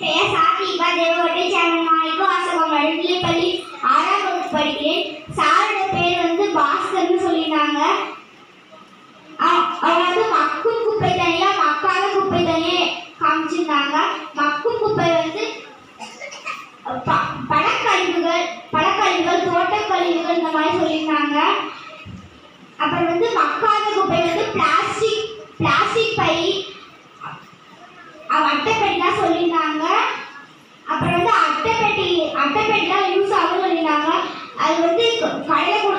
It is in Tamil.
பெயர் சாத்விகா தேவகோட்டை சேனல் மாணிக்கம் வாசகம் நடுநிலைப்பள்ளி ஆறாம் வகுப்பு படிக்கிறேன் சாரோட பேர் வந்து பாஸ்கர்னு சொல்லியிருந்தாங்க அவ- அவங்க வந்து மக்கும் குப்பை தனியா மக்காத குப்பை தனியா காமிச்சிருந்தாங்க மக்கும் குப்பை வந்து ப- பழக்கழிவுகள் பழக்கழிவுகள் தோட்டக்கழிவுகள் இந்த மாதிரி சொல்லியிருந்தாங்க அப்புறம் வந்து மக்காத குப்பை வந்து பிளாஸ்டிக் பிளாஸ்டிக் பை அவ அட்டைப்பெட்டி தான் சொல்லியிருந்தாங்க அப்புறம் வந்து அட்டைப்பெட்டி அட்டைப்பெட்டி தான் யூஸ் ஆகும்னு சொல்லியிருந்தாங்க அது வந்து கடையில்